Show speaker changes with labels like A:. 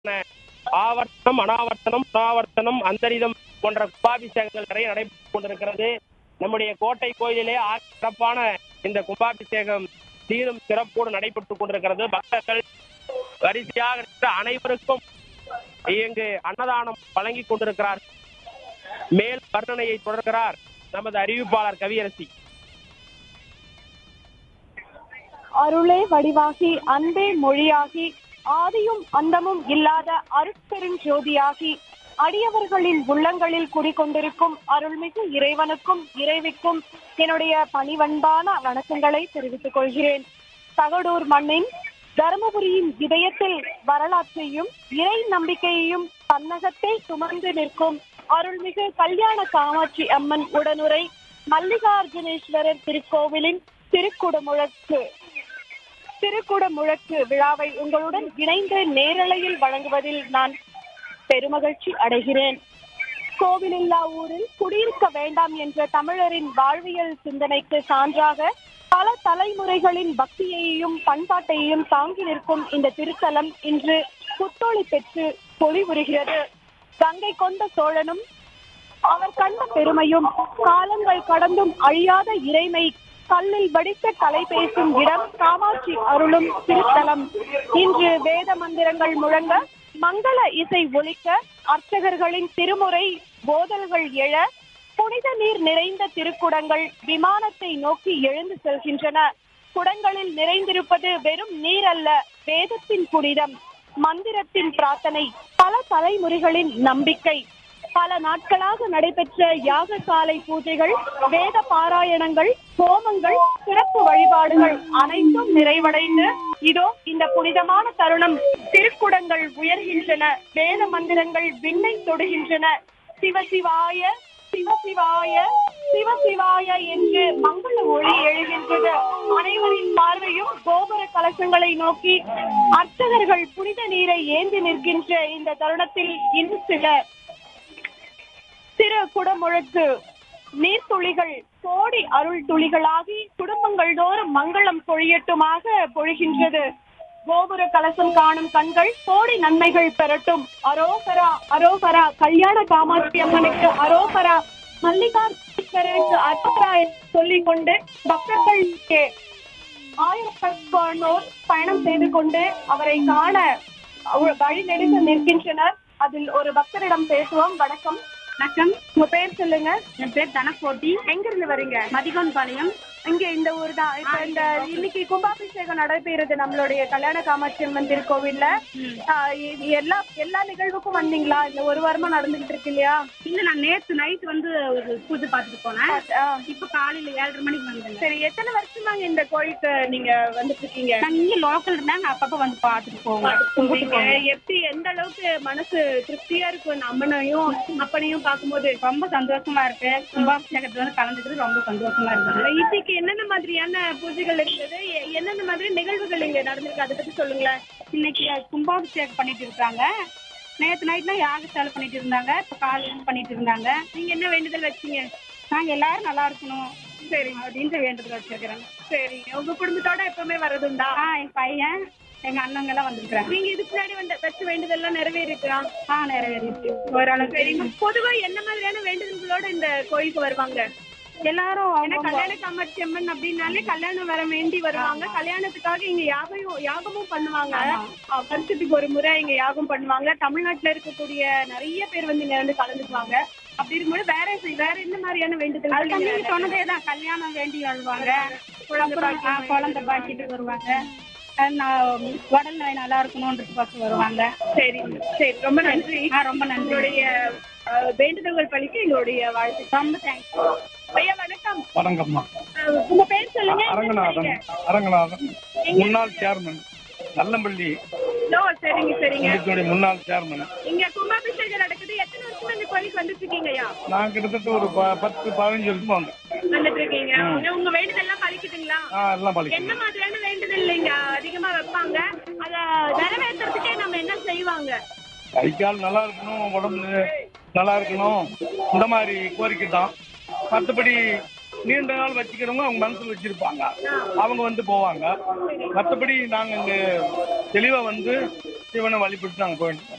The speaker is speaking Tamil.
A: ஆவர்த்தனம் அனாவர்த்தனம் புனாவர்த்தனம் அந்தரிதம் போன்ற கும்பாபிஷேகங்கள் நிறைய நடைபெற்றுக் கொண்டிருக்கிறது நம்முடைய கோட்டை கோயிலிலே ஆ- சிறப்பான இந்த கும்பாபிஷேகம் சீரும் சிறப்போடு நடைபெற்றுக் கொண்டிருக்கிறது பக்தர்கள் வரிசையாக நின்று அனைவருக்கும் இங்கு அன்னதானம் வழங்கிக் கொண்டிருக்கிறார் மேல் வர்ணனையை தொடர்கிறார் நமது அறிவிப்பாளர் கவியரசி
B: அருளே வடிவாகி அன்பே மொழியாகி ஆதியும் அந்தமும் இல்லாத அருட்பெருஞ்சோதியாகி அடியவர்களின் உள்ளங்களில் குடிகொண்டிருக்கும் அருள்மிகு இறைவனுக்கும் இறைவிக்கும் என்னுடைய பணிவன்பான வணக்கங்களை தெரிவித்துக் கொள்கிறேன் தகடூர் மண்ணின் தருமபுரியின் இதயத்தில் வரலாற்றையும் இறை நம்பிக்கையையும் தன்னகத்தை சுமந்து நிற்கும் அருள்மிகு கல்யாண காமாட்சி அம்மன் உடனுரை மல்லிகார்ஜுனேஸ்வரர் திருக்கோவிலின் திருக்குடமுழக்கு திருக்குட முழக்கு விழாவை உங்களுடன் இணைந்து நேரலையில் வழங்குவதில் நான் பெருமகிழ்ச்சி அடைகிறேன் கோவிலில்லா ஊரில் குடியிருக்க வேண்டாம் என்ற தமிழரின் வாழ்வியல் சிந்தனைக்கு சான்றாக பல தலைமுறைகளின் பக்தியையும் பண்பாட்டையும் தாங்கி நிற்கும் இந்த திருத்தலம் இன்று புத்தொளி பெற்று பொலிவுறுகிறது கங்கை கொண்ட சோழனும் அவர் கண்ட பெருமையும் காலங்கள் கடந்தும் அழியாத இறைமை கல்லில் வடித்த கலை பேசும் இடம் காமாட்சி அருளும் திருத்தலம் இன்று வேத மந்திரங்கள் முழங்க மங்கள இசை ஒலிக்க அர்ச்சகர்களின் திருமுறை போதல்கள் எழ புனித நீர் நிறைந்த திருக்குடங்கள் விமானத்தை நோக்கி எழுந்து செல்கின்றன குடங்களில் நிறைந்திருப்பது வெறும் நீர் அல்ல வேதத்தின் புனிதம் மந்திரத்தின் பிரார்த்தனை பல தலைமுறைகளின் நம்பிக்கை பல நாட்களாக நடைபெற்ற யாகசாலை பூஜைகள் வேத பாராயணங்கள் ஹோமங்கள் சிறப்பு வழிபாடுகள் அனைத்தும் நிறைவடைந்து இதோ இந்த புனிதமான தருணம் திருக்குடங்கள் உயர்கின்றன வேத மந்திரங்கள் விண்ணை தொடுகின்றன சிவசிவாய சிவசிவாய சிவசிவாய என்று மங்கள ஒளி எழுகின்றது அனைவரின் பார்வையும் கோபுர கலசங்களை நோக்கி அர்ச்சகர்கள் புனித நீரை ஏந்தி நிற்கின்ற இந்த தருணத்தில் இன்னும் சில திரு குடமுழக்கு நீர்த்துளிகள் கோடி அருள் துளிகளாகி குடும்பங்கள் தோறும் மங்களம் பொழியட்டுமாக பொழிகின்றது கோபுர கலசம் காணும் கண்கள் கோடி நன்மைகள் பெறட்டும் அரோகரா அரோகரா கல்யாண காமாட்சி அம்மனுக்கு அரோகரா மல்லிகார்ஜுனருக்கு அரோகரா என்று சொல்லிக் கொண்டு பக்தர்கள் இங்கே ஆயிரக்கணக்கானோர் பயணம் செய்து கொண்டு அவரை காண அவ- வழி நெடுங்க நிற்கின்றனர் அதில் ஒரு பக்தரிடம் பேசுவோம் வணக்கம் வணக்கம் உங்க பேர் சொல்லுங்க
C: என் பேர் தனக்கோட்டி
B: எங்க இருந்து வரீங்க
C: மதிகோன் பாளையம்
B: இங்க இந்த ஊர் தான் இப்ப இந்த இன்னைக்கு கும்பாபிஷேகம் நடைபெறுது நம்மளுடைய கல்யாண காமாட்சி அம்மன் திருக்கோவில்ல ஆ, இது எல்லா எல்லா நிகழ்வுக்கும் வந்தீங்களா இந்த ஒரு வாரமா நடந்துகிட்டு இருக்கு இல்லையா
C: இல்ல நான் நேத்து நைட் வந்து ஒரு பூஜை பார்த்துட்டு போனேன்
B: ஆ,
C: இப்ப காலையில ஏழரை மணிக்கு வந்தேங்க
B: சரி எத்தனை வருஷமாங்க இந்த கோயிலுக்கு நீங்க வந்துட்டு இருக்கீங்க
C: நாங்க இங்க லோக்கல் இருந்தாங்க அப்பப்ப வந்து பார்த்துட்டு போவோம்
B: கும்பிட்டு எப்படி எந்த அளவுக்கு மனசு திருப்தியா இருக்கும் இந்த அம்மனையும் அப்பனையும் பார்க்கும்போது
C: ரொம்ப சந்தோஷமா இருக்கு கும்பாபிஷேகத்துல வந்து கலந்துக்கிறது ரொம்ப சந்தோஷமா இருக்குது
B: இன்னைக்கு என்னென்ன மாதிரியான பூஜைகள் இருந்தது எ- என்னென்ன மாதிரி நிகழ்வுகள் இங்க நடந்திருக்கு அதை பத்தி சொல்லுங்களேன்
C: இன்னைக்கு கும்பாபிஷேகம் பண்ணிட்டு இருக்காங்க நேத்து நைட்ல யாகசாலை பண்ணிட்டு இருந்தாங்க இப்ப காலையில பண்ணிட்டு இருந்தாங்க
B: நீங்க என்ன வேண்டுதல் வச்சீங்க
C: நாங்க எல்லாரும் நல்லா இருக்கணும் சரி அப்படின்ற வேண்டுதல் வச்சிருக்கிறேங்க
B: சரிங்க உங்க குடும்பத்தோட எப்பவுமே வர்றதுண்டா
C: ஆ என் பையன் எங்க அண்ணங்க எல்லாம் வந்திருக்கிறாங்க
B: நீங்க இதுக்கு முன்னாடி வந்து வச்ச வேண்டுதல்லாம் நிறைவேறிருக்கா
C: ஆ நிறைவேறிட்டு ஓரளவுக்கு
B: சரிங்க பொதுவா என்ன மாதிரியான வேண்டுதல்களோட இந்த கோயிலுக்கு வருவாங்க
C: எல்லாரும்
B: ஏன்னா
C: அவங்க-
B: கல்யாண காமாட்சி அம்மன் அப்படின்னாலே கல்யாணம் வர வேண்டி வருவாங்க கல்யாணத்துக்காக இங்க யாகம் யாகமும் பண்ணுவாங்க அஹ் வருஷத்துக்கு ஒரு முறை இங்க யாகம் பண்ணுவாங்க தமிழ்நாட்டுல இருக்கக்கூடிய நிறைய பேர் வந்து இங்க வந்து கலந்துக்குவாங்க அப்படி இருக்கும்போது வேற வேற என்ன மாதிரியான வேண்டுதல்
C: அதுக்கு நீங்க சொன்னதே தான் கல்யாணம் வேண்டி வருவாங்க
B: குழந்தை
C: அப்புறம், ஆ,
B: பாக்கியம்
C: குழந்தை பாக்கிட்டு வருவாங்க அஹ் நான் உடல் நோய் நல்லா இருக்கணுன்றதுக்காக வருவாங்க
B: சரி சரி ரொம்ப நன்றி
C: ஆ ரொம்ப நன்றி
B: உங்களுடைய அஹ், வேண்டுதல்கள் பழிக்க எங்களுடைய வாழ்த்து
C: ரொம்ப தேங்க்ஸ்
B: ஐயா வணக்கம்
D: வணக்கம்மா
B: அஹ், உங்க பேர் சொல்லுங்க
D: அரங்கநாதன் அரங்கநாதன் முன்னாள் சேர்மன் நல்லம்பள்ளி
B: ஓ சரிங்க சரிங்க
D: இதுக்குடைய முன்னாள் சேர்மன்
B: இங்க கும்பாபிஷேகம் நடக்குது எத்தனை வருஷமா இந்த கோயிலுக்கு வந்துட்டு இருக்கீங்க ஐயா
D: நான் கிட்டத்தட்ட ஒரு ப- பத்து பதினஞ்சு வருஷம் வந்தேன்
B: வந்துட்டு இருக்கீங்க உங்க- உங்க வேண்டுதல் எல்லாம் பழிக்குதுங்களா
D: ஆ எல்லாம்
B: என்ன
D: பழிக்கணும்
B: மாதிரியான வேண்டுதல் இங்க அதிகமா வைப்பாங்க அத நிறைவேற்றுறதுக்கே நம்ம என்ன செய்வாங்க
D: கை கால் நல்லா இருக்கணும் உடம்பு நல்லா இருக்கணும் இந்த மாதிரி கோரிக்கை தான் மற்றபடி நீண்ட நாள் வச்சுக்கிறவங்க அவங்க மனசுல வச்சிருப்பாங்க அவங்க வந்து போவாங்க மற்றபடி நாங்கள் இங்கே தெளிவாக வந்து சிவனை வழிபட்டு நாங்கள் போயிட்டு